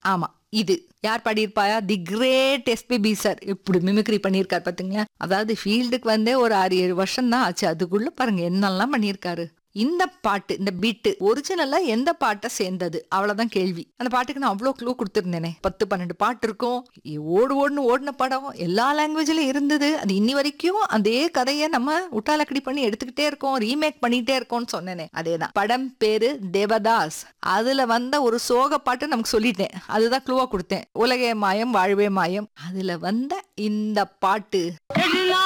ஆமா இது யார் பாடியிருப்பாயா தி கிரேட் எஸ்பிபி சார் இப்படி மிமிக்ரி பண்ணியிருக்காரு பாத்தீங்களா அதாவது ஃபீல்டுக்கு வந்தே ஒரு ஆறு ஏழு வருஷம் தான் ஆச்சு அதுக்குள்ள பாருங்க என்னெல்லாம் பண்ணியிருக்காரு இந்த பாட்டு இந்த பீட்டு ஒரிஜினலா எந்த பாட்டை சேர்ந்தது அவ்வளவுதான் கேள்வி அந்த பாட்டுக்கு நான் அவ்வளோ க்ளூ கொடுத்துருந்தேனே பத்து பன்னெண்டு பாட்டு இருக்கும் இ- ஓடு ஓடுன்னு ஓடின படம் எல்லா லாங்குவேஜ்லயும் இருந்தது அது இன்னி வரைக்கும் அதே கதையை நம்ம உட்டாலக்கடி பண்ணி எடுத்துக்கிட்டே இருக்கோம் ரீமேக் பண்ணிட்டே இருக்கோம்னு சொன்னேனே அதேதான் படம் பேரு தேவதாஸ் அதுல வந்த ஒரு சோக பாட்டு நமக்கு சொல்லிட்டேன் அதுதான் க்ளூவா கொடுத்தேன் உலகே மாயம் வாழ்வே மாயம் அதுல வந்த இந்த பாட்டு எங்க